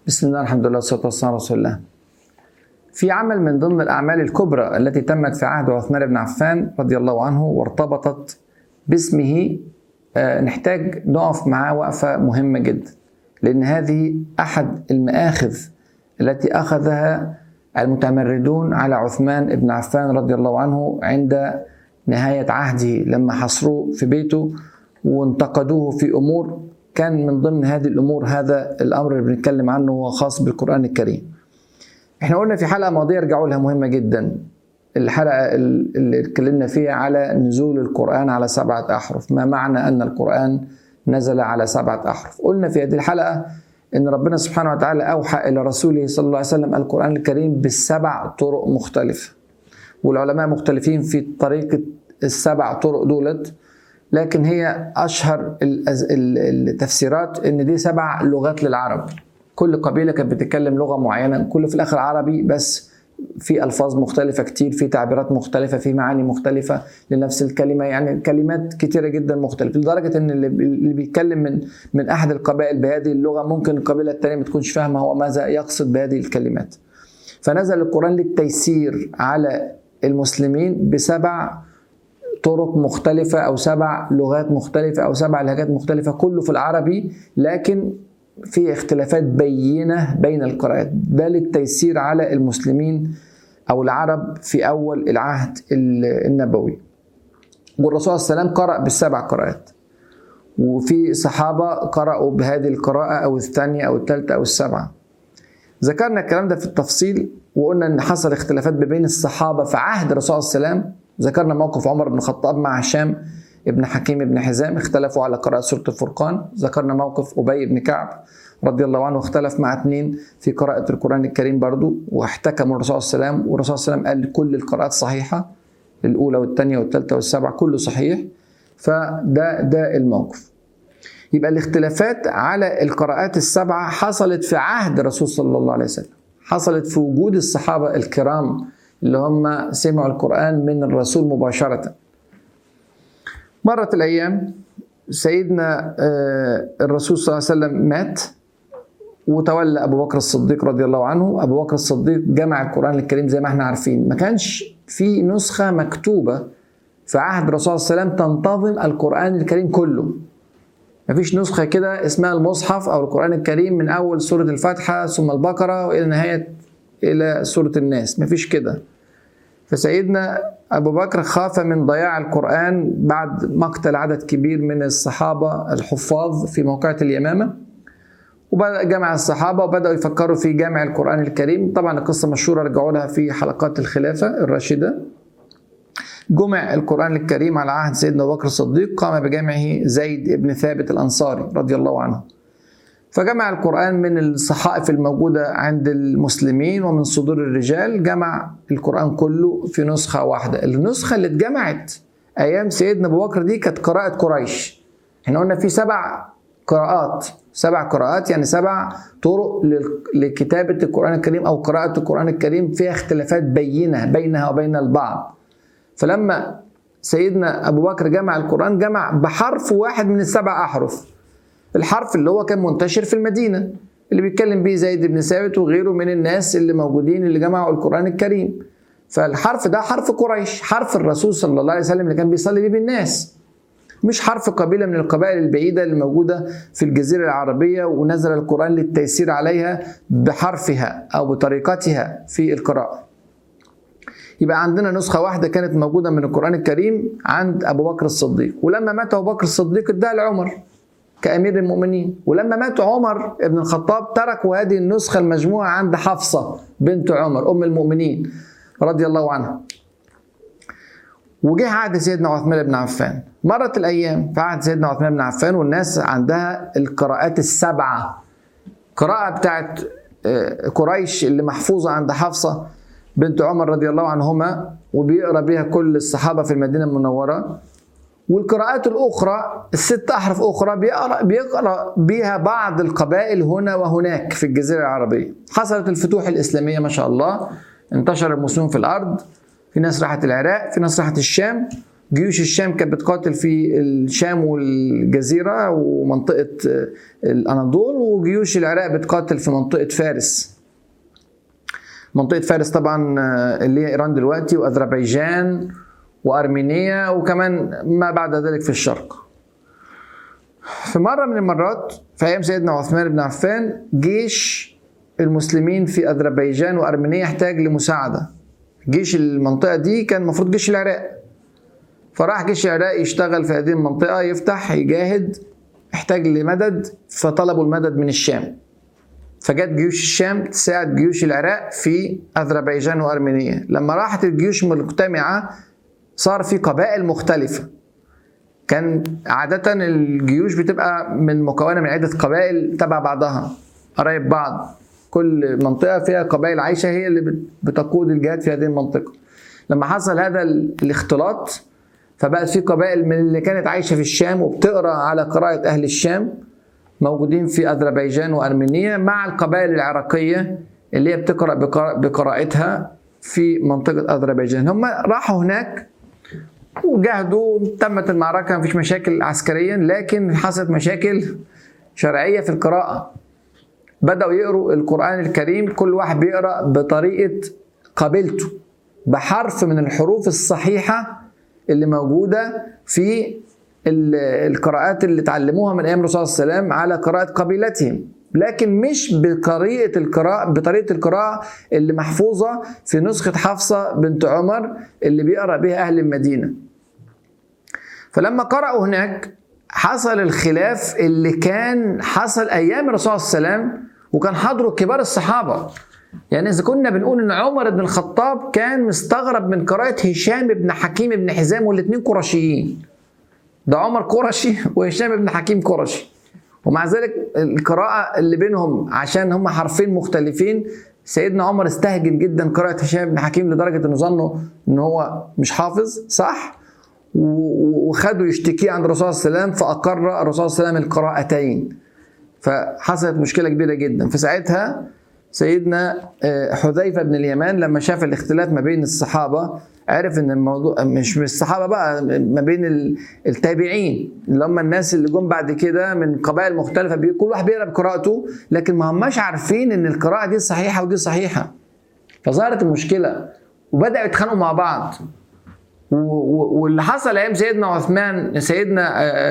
بسم الله الحمد لله والصلاة والسلام على رسول الله. في عمل من ضمن الأعمال الكبرى التي تمت في عهد عثمان بن عفان رضي الله عنه وارتبطت باسمه آه، نحتاج نقف معاه وقفة مهمة جدا لأن هذه أحد المآخذ التي أخذها المتمردون على عثمان بن عفان رضي الله عنه عند نهاية عهده لما حصروه في بيته وانتقدوه في أمور كان من ضمن هذه الأمور هذا الأمر اللي بنتكلم عنه هو خاص بالقرآن الكريم احنا قلنا في حلقة ماضية ارجعوا لها مهمة جدا الحلقة اللي اتكلمنا فيها على نزول القرآن على سبعة أحرف ما معنى أن القرآن نزل على سبعة أحرف قلنا في هذه الحلقة ان ربنا سبحانه وتعالى اوحى الى رسوله صلى الله عليه وسلم القران الكريم بالسبع طرق مختلفه والعلماء مختلفين في طريقه السبع طرق دولت لكن هي اشهر التفسيرات ان دي سبع لغات للعرب كل قبيله كانت بتتكلم لغه معينه كله في الاخر عربي بس في الفاظ مختلفه كتير في تعبيرات مختلفه في معاني مختلفه لنفس الكلمه يعني كلمات كتيره جدا مختلفه لدرجه ان اللي بيتكلم من من احد القبائل بهذه اللغه ممكن القبيله الثانيه ما تكونش فاهمه هو ماذا يقصد بهذه الكلمات فنزل القران للتيسير على المسلمين بسبع طرق مختلفة أو سبع لغات مختلفة أو سبع لهجات مختلفة كله في العربي لكن في اختلافات بينة بين القراءات ده للتيسير على المسلمين أو العرب في أول العهد النبوي والرسول صلى الله عليه وسلم قرأ بالسبع قراءات وفي صحابة قرأوا بهذه القراءة أو الثانية أو الثالثة أو السبعة ذكرنا الكلام ده في التفصيل وقلنا ان حصل اختلافات بين الصحابه في عهد الرسول صلى الله عليه وسلم ذكرنا موقف عمر بن الخطاب مع هشام ابن حكيم بن حزام اختلفوا على قراءة سورة الفرقان ذكرنا موقف أبي بن كعب رضي الله عنه اختلف مع اثنين في قراءة القرآن الكريم برضو واحتكموا الرسول صلى الله عليه وسلم والرسول صلى الله عليه وسلم قال كل القراءات صحيحة الأولى والثانية والثالثة والسابعة كله صحيح فده ده الموقف يبقى الاختلافات على القراءات السبعة حصلت في عهد الرسول صلى الله عليه وسلم حصلت في وجود الصحابة الكرام اللي هم سمعوا القرآن من الرسول مباشرة مرت الأيام سيدنا الرسول صلى الله عليه وسلم مات وتولى أبو بكر الصديق رضي الله عنه أبو بكر الصديق جمع القرآن الكريم زي ما احنا عارفين ما كانش في نسخة مكتوبة في عهد الرسول صلى الله عليه وسلم تنتظم القرآن الكريم كله مفيش نسخة كده اسمها المصحف أو القرآن الكريم من أول سورة الفاتحة ثم البقرة وإلى نهاية إلى سورة الناس مفيش كده فسيدنا أبو بكر خاف من ضياع القرآن بعد مقتل عدد كبير من الصحابة الحفاظ في موقعة اليمامة وبدأ جمع الصحابة وبدأوا يفكروا في جمع القرآن الكريم طبعا القصة مشهورة رجعوا لها في حلقات الخلافة الراشدة جمع القرآن الكريم على عهد سيدنا أبو بكر الصديق قام بجمعه زيد بن ثابت الأنصاري رضي الله عنه فجمع القرآن من الصحائف الموجودة عند المسلمين ومن صدور الرجال جمع القرآن كله في نسخة واحدة النسخة اللي اتجمعت أيام سيدنا أبو بكر دي كانت قراءة قريش احنا قلنا في سبع قراءات سبع قراءات يعني سبع طرق لكتابة القرآن الكريم أو قراءة القرآن الكريم فيها اختلافات بينة بينها وبين البعض فلما سيدنا أبو بكر جمع القرآن جمع بحرف واحد من السبع أحرف الحرف اللي هو كان منتشر في المدينة اللي بيتكلم بيه زيد بن ثابت وغيره من الناس اللي موجودين اللي جمعوا القرآن الكريم فالحرف ده حرف قريش حرف الرسول صلى الله عليه وسلم اللي كان بيصلي بيه بالناس مش حرف قبيلة من القبائل البعيدة اللي موجودة في الجزيرة العربية ونزل القرآن للتيسير عليها بحرفها أو بطريقتها في القراءة يبقى عندنا نسخة واحدة كانت موجودة من القرآن الكريم عند أبو بكر الصديق ولما مات أبو بكر الصديق اداها لعمر كأمير المؤمنين ولما مات عمر بن الخطاب تركوا هذه النسخة المجموعة عند حفصة بنت عمر أم المؤمنين رضي الله عنها وجه عهد سيدنا عثمان بن عفان مرت الأيام في عهد سيدنا عثمان بن عفان والناس عندها القراءات السبعة قراءة بتاعت قريش اللي محفوظة عند حفصة بنت عمر رضي الله عنهما وبيقرا بها كل الصحابة في المدينة المنورة والقراءات الأخرى الست أحرف أخرى بيقرأ, بيقرأ بها بعض القبائل هنا وهناك في الجزيرة العربية حصلت الفتوح الإسلامية ما شاء الله انتشر المسلمون في الأرض في ناس راحت العراق في ناس راحت الشام جيوش الشام كانت بتقاتل في الشام والجزيرة ومنطقة الأناضول وجيوش العراق بتقاتل في منطقة فارس منطقة فارس طبعا اللي هي إيران دلوقتي وأذربيجان وأرمينيا وكمان ما بعد ذلك في الشرق في مرة من المرات في أيام سيدنا عثمان بن عفان جيش المسلمين في أذربيجان وأرمينيا احتاج لمساعدة جيش المنطقة دي كان المفروض جيش العراق فراح جيش العراق يشتغل في هذه المنطقة يفتح يجاهد احتاج لمدد فطلبوا المدد من الشام فجت جيوش الشام تساعد جيوش العراق في أذربيجان وأرمينيا لما راحت الجيوش مجتمعة صار في قبائل مختلفة كان عادة الجيوش بتبقى من مكونة من عدة قبائل تبع بعضها قرايب بعض كل منطقة فيها قبائل عايشة هي اللي بتقود الجهاد في هذه المنطقة لما حصل هذا الاختلاط فبقت في قبائل من اللي كانت عايشة في الشام وبتقرأ على قراءة أهل الشام موجودين في أذربيجان وأرمينيا مع القبائل العراقية اللي هي بتقرأ بقراءتها في منطقة أذربيجان هم راحوا هناك وجاهدوا تمت المعركة مفيش مشاكل عسكريا لكن حصلت مشاكل شرعية في القراءة بدأوا يقروا القرآن الكريم كل واحد بيقرأ بطريقة قبيلته بحرف من الحروف الصحيحة اللي موجودة في القراءات اللي اتعلموها من أيام الرسول صلى الله عليه وسلم على قراءة قبيلتهم لكن مش بطريقة القراءة بطريقة القراءة اللي محفوظة في نسخة حفصة بنت عمر اللي بيقرأ بها أهل المدينة فلما قرأوا هناك حصل الخلاف اللي كان حصل أيام الرسول صلى الله عليه وسلم وكان حضره كبار الصحابة يعني إذا كنا بنقول إن عمر بن الخطاب كان مستغرب من قراءة هشام بن حكيم بن حزام والاثنين قرشيين ده عمر قرشي وهشام بن حكيم قرشي ومع ذلك القراءة اللي بينهم عشان هم حرفين مختلفين سيدنا عمر استهجن جدا قراءة هشام بن حكيم لدرجة انه ظنوا ان هو مش حافظ صح وخدوا يشتكيه عند الرسول صلى الله عليه وسلم فأقر الرسول صلى الله عليه وسلم القراءتين فحصلت مشكلة كبيرة جدا فساعتها سيدنا حذيفة بن اليمان لما شاف الاختلاف ما بين الصحابة عرف ان الموضوع مش من الصحابه بقى ما بين التابعين اللي هم الناس اللي جم بعد كده من قبائل مختلفه كل واحد بيقرا بقراءته لكن ما هماش عارفين ان القراءه دي صحيحه ودي صحيحه فظهرت المشكله وبداوا يتخانقوا مع بعض واللي حصل ايام سيدنا عثمان سيدنا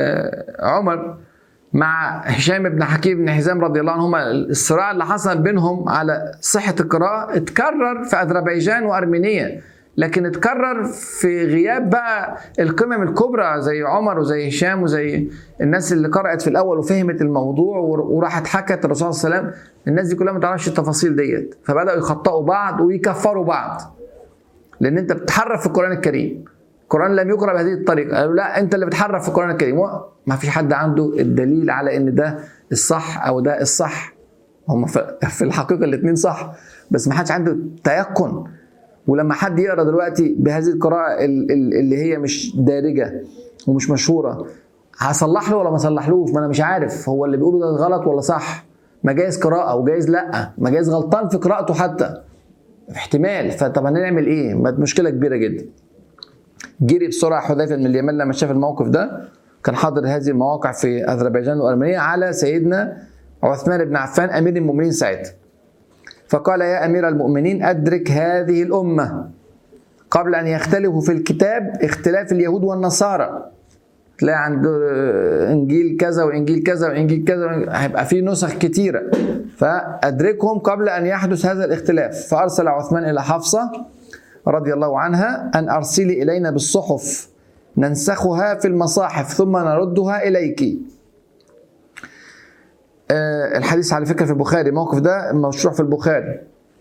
عمر مع هشام بن حكيم بن حزام رضي الله عنهما الصراع اللي حصل بينهم على صحه القراءه اتكرر في اذربيجان وارمينيا لكن اتكرر في غياب بقى القمم الكبرى زي عمر وزي هشام وزي الناس اللي قرأت في الأول وفهمت الموضوع وراحت حكت الرسول صلى الله عليه وسلم الناس دي كلها ما تعرفش التفاصيل ديت فبدأوا يخطئوا بعض ويكفروا بعض لأن أنت بتحرف في القرآن الكريم القرآن لم يقرأ بهذه الطريقة قالوا لا أنت اللي بتحرف في القرآن الكريم ما في حد عنده الدليل على إن ده الصح أو ده الصح هم في الحقيقة الاثنين صح بس ما حدش عنده تيقن ولما حد يقرا دلوقتي بهذه القراءه اللي هي مش دارجه ومش مشهوره هصلح له ولا ما صلحلوش ما انا مش عارف هو اللي بيقوله ده غلط ولا صح ما جايز قراءه وجايز لا ما جايز غلطان في قراءته حتى احتمال فطب هنعمل ايه مشكله كبيره جدا جري بسرعه حذيفه بن اليمان لما شاف الموقف ده كان حاضر هذه المواقع في اذربيجان وارمينيا على سيدنا عثمان بن عفان امير المؤمنين ساعتها فقال يا امير المؤمنين ادرك هذه الامه قبل ان يختلفوا في الكتاب اختلاف اليهود والنصارى تلاقي عند انجيل كذا وانجيل كذا وانجيل كذا هيبقى في نسخ كتيره فادركهم قبل ان يحدث هذا الاختلاف فارسل عثمان الى حفصه رضي الله عنها ان ارسلي الينا بالصحف ننسخها في المصاحف ثم نردها اليك الحديث على فكره في البخاري الموقف ده مشروع في البخاري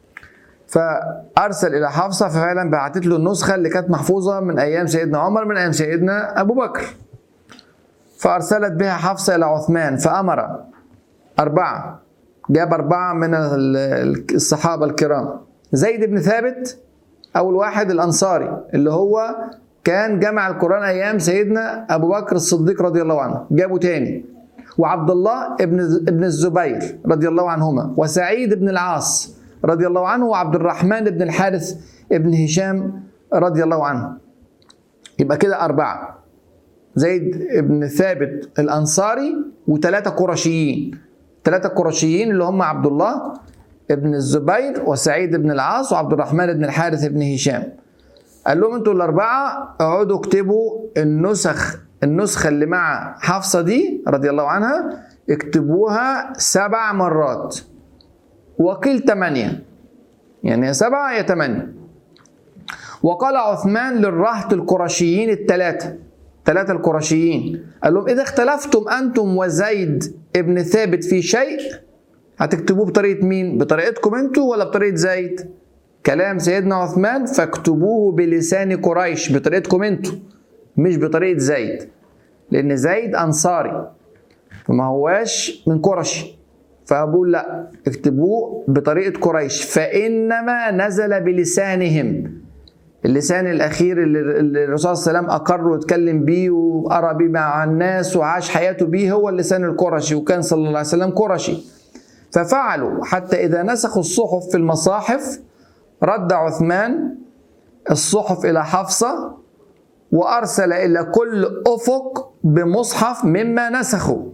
فارسل الى حفصه ففعلا بعتت له النسخه اللي كانت محفوظه من ايام سيدنا عمر من ايام سيدنا ابو بكر فارسلت بها حفصه الى عثمان فامر اربعه جاب اربعه من الصحابه الكرام زيد بن ثابت اول واحد الانصاري اللي هو كان جمع القران ايام سيدنا ابو بكر الصديق رضي الله عنه جابه تاني وعبد الله ابن ابن الزبير رضي الله عنهما وسعيد بن العاص رضي الله عنه وعبد الرحمن بن الحارث ابن هشام رضي الله عنه يبقى كده أربعة زيد بن ثابت الأنصاري وثلاثة قرشيين ثلاثة قرشيين اللي هم عبد الله ابن الزبير وسعيد بن العاص وعبد الرحمن بن الحارث بن هشام قال لهم انتوا الأربعة اقعدوا اكتبوا النسخ النسخة اللي مع حفصة دي رضي الله عنها اكتبوها سبع مرات وقيل ثمانية يعني يا سبعة يا ثمانية وقال عثمان للرهط القرشيين الثلاثة ثلاثة القرشيين قال لهم إذا اختلفتم أنتم وزيد ابن ثابت في شيء هتكتبوه بطريقة مين؟ بطريقتكم أنتوا ولا بطريقة زيد؟ كلام سيدنا عثمان فاكتبوه بلسان قريش بطريقتكم أنتوا مش بطريقة زيد لأن زيد أنصاري فما هواش من قرشي فأقول لا اكتبوه بطريقة قريش فإنما نزل بلسانهم اللسان الاخير اللي الرسول صلى الله عليه وسلم اقر واتكلم بيه وقرا بيه مع الناس وعاش حياته بيه هو اللسان القرشي وكان صلى الله عليه وسلم قرشي ففعلوا حتى اذا نسخوا الصحف في المصاحف رد عثمان الصحف الى حفصه وارسل الى كل افق بمصحف مما نسخوا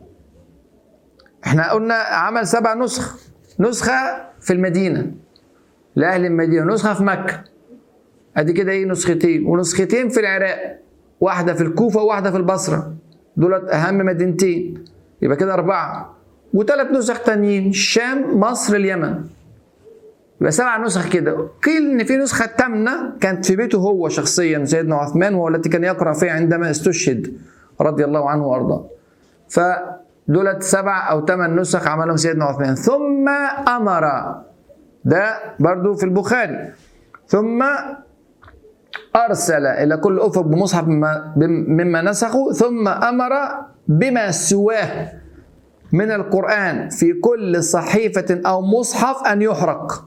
احنا قلنا عمل سبع نسخ نسخه في المدينه لاهل المدينه نسخه في مكه ادي كده ايه نسختين ونسختين في العراق واحده في الكوفه وواحده في البصره دولت اهم مدينتين يبقى كده اربعه وثلاث نسخ تانيين الشام مصر اليمن يبقى سبع نسخ كده قيل ان في نسخه تامنه كانت في بيته هو شخصيا سيدنا عثمان وهو التي كان يقرا فيها عندما استشهد رضي الله عنه وارضاه فدولت سبع او ثمان نسخ عملهم سيدنا عثمان ثم امر ده برضو في البخاري ثم أرسل إلى كل أفق بمصحف مما نسخوا ثم أمر بما سواه من القرآن في كل صحيفة أو مصحف أن يحرق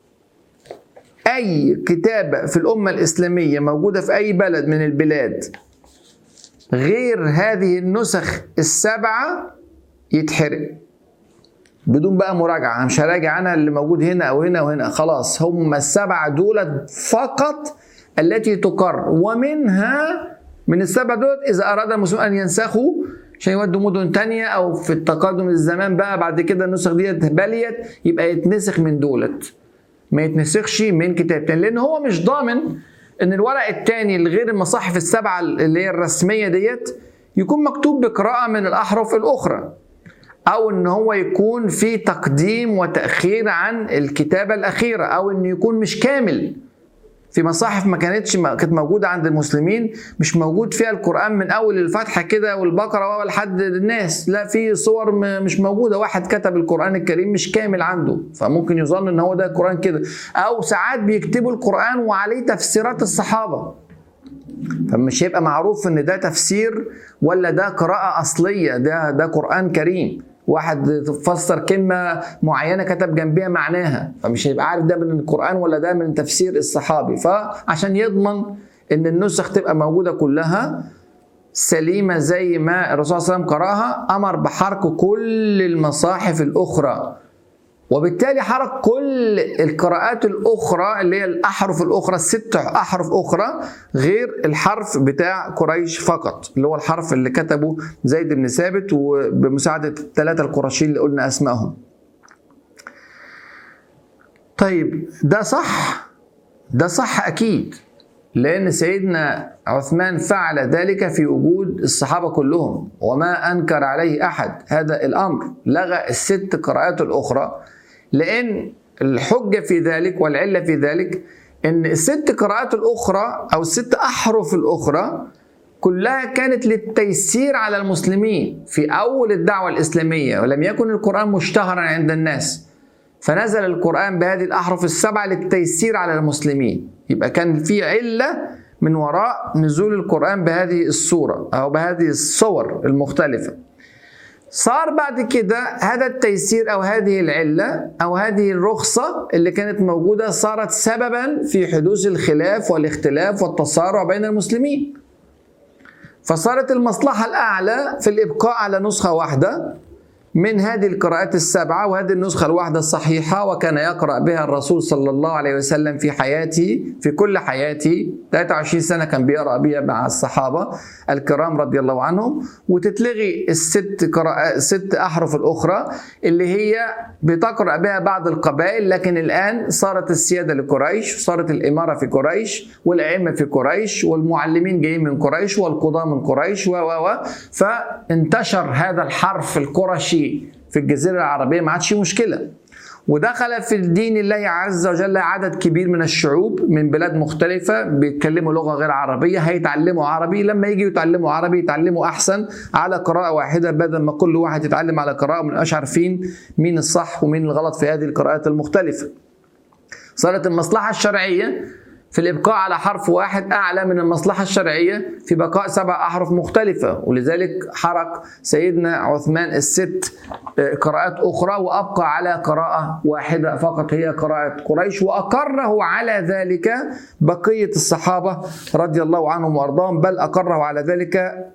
أي كتابة في الأمة الإسلامية موجودة في أي بلد من البلاد غير هذه النسخ السبعة يتحرق بدون بقى مراجعة أنا مش هراجع أنا اللي موجود هنا أو هنا وهنا خلاص هم السبعة دول فقط التي تقر ومنها من السبع دول إذا أراد المسلمون أن ينسخوا عشان يودوا مدن تانية أو في التقدم الزمان بقى بعد كده النسخ ديت بليت يبقى يتنسخ من دولت ما يتنسخش من كتاب تاني لأن هو مش ضامن إن الورق التاني الغير المصاحف السبعة اللي هي الرسمية ديت يكون مكتوب بقراءة من الأحرف الأخرى أو إن هو يكون في تقديم وتأخير عن الكتابة الأخيرة أو إنه يكون مش كامل في مصاحف ما كانتش ما كانت موجوده عند المسلمين مش موجود فيها القران من اول الفتحه كده والبقره لحد الناس لا في صور مش موجوده واحد كتب القران الكريم مش كامل عنده فممكن يظن ان هو ده القران كده او ساعات بيكتبوا القران وعليه تفسيرات الصحابه فمش هيبقى معروف ان ده تفسير ولا ده قراءه اصليه ده ده قران كريم واحد فسر كلمة معينة كتب جنبها معناها فمش هيبقى عارف ده من القرآن ولا ده من تفسير الصحابي فعشان يضمن ان النسخ تبقى موجودة كلها سليمة زي ما الرسول صلى الله عليه وسلم قرأها أمر بحرق كل المصاحف الأخرى وبالتالي حرق كل القراءات الأخرى اللي هي الأحرف الأخرى الست أحرف أخرى غير الحرف بتاع قريش فقط اللي هو الحرف اللي كتبه زيد بن ثابت وبمساعدة الثلاثة القرشيين اللي قلنا أسمائهم طيب ده صح ده صح أكيد لأن سيدنا عثمان فعل ذلك في وجود الصحابة كلهم وما أنكر عليه أحد هذا الأمر لغى الست قراءات الأخرى لأن الحجة في ذلك والعلة في ذلك أن الست قراءات الأخرى أو الست أحرف الأخرى كلها كانت للتيسير على المسلمين في أول الدعوة الإسلامية ولم يكن القرآن مشتهرا عند الناس فنزل القرآن بهذه الأحرف السبعة للتيسير على المسلمين يبقى كان في علة من وراء نزول القرآن بهذه الصورة أو بهذه الصور المختلفة صار بعد كده هذا التيسير أو هذه العلة أو هذه الرخصة اللي كانت موجودة صارت سببا في حدوث الخلاف والاختلاف والتصارع بين المسلمين فصارت المصلحة الأعلى في الإبقاء على نسخة واحدة من هذه القراءات السبعة وهذه النسخة الواحدة الصحيحة وكان يقرأ بها الرسول صلى الله عليه وسلم في حياته في كل حياته 23 سنة كان بيقرأ بها مع الصحابة الكرام رضي الله عنهم وتتلغي الست قراءة ست أحرف الأخرى اللي هي بتقرأ بها بعض القبائل لكن الآن صارت السيادة لقريش صارت الإمارة في قريش والأئمة في قريش والمعلمين جايين من قريش والقضاة من قريش و و فانتشر هذا الحرف القرشي في الجزيرة العربية ما عادش مشكلة ودخل في الدين الله عز وجل عدد كبير من الشعوب من بلاد مختلفة بيتكلموا لغة غير عربية هيتعلموا عربي لما يجي يتعلموا عربي يتعلموا أحسن على قراءة واحدة بدل ما كل واحد يتعلم على قراءة ومنبقاش عارفين مين الصح ومين الغلط في هذه القراءات المختلفة صارت المصلحة الشرعية في الإبقاء على حرف واحد أعلى من المصلحة الشرعية في بقاء سبع أحرف مختلفة ولذلك حرك سيدنا عثمان الست قراءات أخرى وأبقى على قراءة واحدة فقط هي قراءة قريش وأقره على ذلك بقية الصحابة رضي الله عنهم وأرضاهم بل أقره على ذلك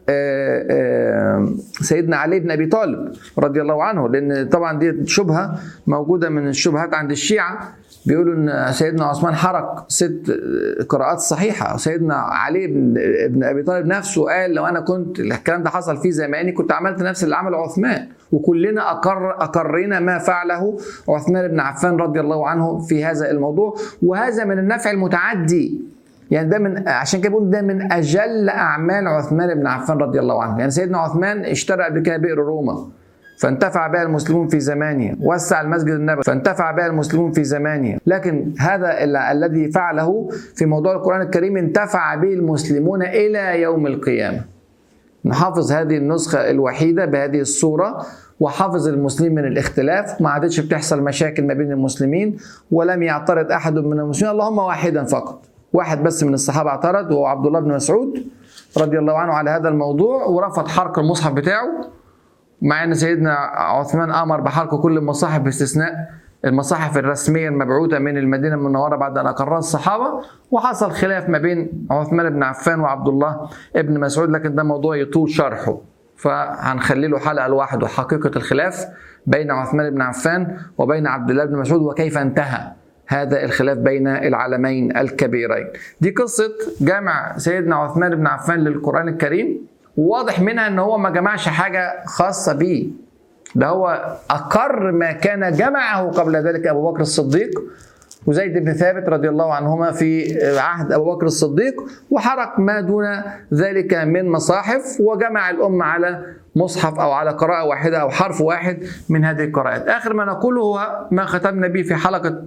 سيدنا علي بن أبي طالب رضي الله عنه لأن طبعا دي شبهة موجودة من الشبهات عند الشيعة بيقولوا ان سيدنا عثمان حرك ست قراءات صحيحه سيدنا علي بن, بن ابي طالب نفسه قال لو انا كنت الكلام ده حصل في زماني كنت عملت نفس اللي عمله عثمان وكلنا أقر أقرينا ما فعله عثمان بن عفان رضي الله عنه في هذا الموضوع وهذا من النفع المتعدي يعني ده من عشان كده بقول ده من اجل اعمال عثمان بن عفان رضي الله عنه يعني سيدنا عثمان اشترى قبل كده بئر روما فانتفع بها المسلمون في زمانه وسع المسجد النبوي فانتفع بها المسلمون في زمانه لكن هذا الذي فعله في موضوع القرآن الكريم انتفع به المسلمون إلى يوم القيامة نحافظ هذه النسخة الوحيدة بهذه الصورة وحافظ المسلمين من الاختلاف ما عادتش بتحصل مشاكل ما بين المسلمين ولم يعترض أحد من المسلمين اللهم واحدا فقط واحد بس من الصحابة اعترض وهو عبد الله بن مسعود رضي الله عنه على هذا الموضوع ورفض حرق المصحف بتاعه مع ان سيدنا عثمان امر بحرق كل المصاحف باستثناء المصاحف الرسمية المبعوثة من المدينة المنورة بعد أن أقرها الصحابة وحصل خلاف ما بين عثمان بن عفان وعبد الله بن مسعود لكن ده موضوع يطول شرحه فهنخلي له حلقة لوحده حقيقة الخلاف بين عثمان بن عفان وبين عبد الله بن مسعود وكيف انتهى هذا الخلاف بين العالمين الكبيرين دي قصة جامع سيدنا عثمان بن عفان للقرآن الكريم وواضح منها ان هو ما جمعش حاجه خاصه بيه ده هو اقر ما كان جمعه قبل ذلك ابو بكر الصديق وزيد بن ثابت رضي الله عنهما في عهد ابو بكر الصديق وحرك ما دون ذلك من مصاحف وجمع الامه على مصحف او على قراءه واحده او حرف واحد من هذه القراءات اخر ما نقوله هو ما ختمنا به في حلقه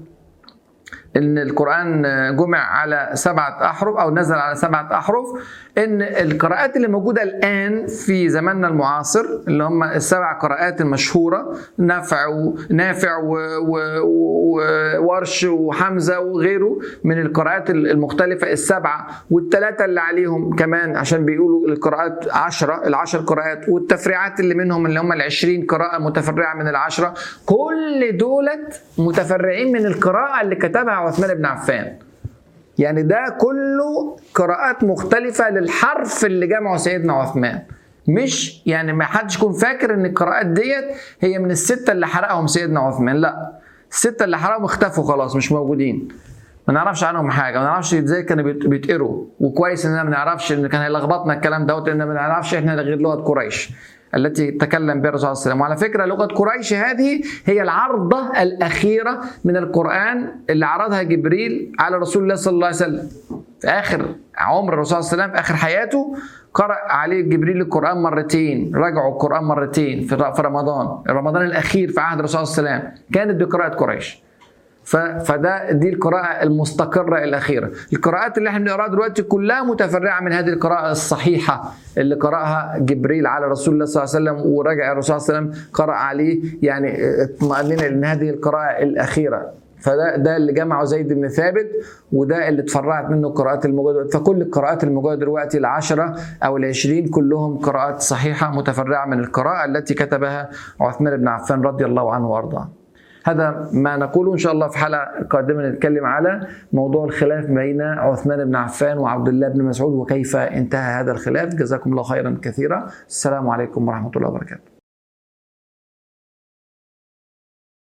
ان القران جمع على سبعه احرف او نزل على سبعه احرف ان القراءات اللي موجوده الان في زماننا المعاصر اللي هم السبع قراءات المشهوره نافع ونافع وورش وحمزه وغيره من القراءات المختلفه السبعه والثلاثه اللي عليهم كمان عشان بيقولوا القراءات عشرة العشر قراءات والتفريعات اللي منهم اللي هم العشرين قراءه متفرعه من العشره كل دولت متفرعين من القراءه اللي كتبها عثمان بن عفان يعني ده كله قراءات مختلفة للحرف اللي جمعه سيدنا عثمان مش يعني ما حدش يكون فاكر ان القراءات ديت هي من الستة اللي حرقهم سيدنا عثمان لا الستة اللي حرقهم اختفوا خلاص مش موجودين ما نعرفش عنهم حاجه ما نعرفش ازاي كانوا بيتقروا وكويس اننا ما نعرفش ان كان هيلخبطنا الكلام دوت لان ما نعرفش احنا غير لغه قريش التي تكلم بها الرسول صلى الله عليه وسلم وعلى فكره لغه قريش هذه هي العرضه الاخيره من القران اللي عرضها جبريل على رسول الله صلى الله عليه وسلم في اخر عمر الرسول صلى الله عليه وسلم في اخر حياته قرأ عليه جبريل القرآن مرتين رجعوا القرآن مرتين في رمضان رمضان الأخير في عهد الرسول صلى الله عليه وسلم كانت بقراءة قريش فده دي القراءة المستقرة الأخيرة القراءات اللي احنا بنقراها دلوقتي كلها متفرعة من هذه القراءة الصحيحة اللي قرأها جبريل على رسول الله صلى الله عليه وسلم ورجع الرسول صلى الله عليه وسلم قرأ عليه يعني اطمأننا لأن هذه القراءة الأخيرة فده ده اللي جمعه زيد بن ثابت وده اللي اتفرعت منه القراءات الموجوده فكل القراءات الموجوده دلوقتي العشره او العشرين كلهم قراءات صحيحه متفرعه من القراءه التي كتبها عثمان بن عفان رضي الله عنه وارضاه. هذا ما نقوله ان شاء الله في حلقه قادمه نتكلم على موضوع الخلاف بين عثمان بن عفان وعبد الله بن مسعود وكيف انتهى هذا الخلاف جزاكم الله خيرا كثيرا السلام عليكم ورحمه الله وبركاته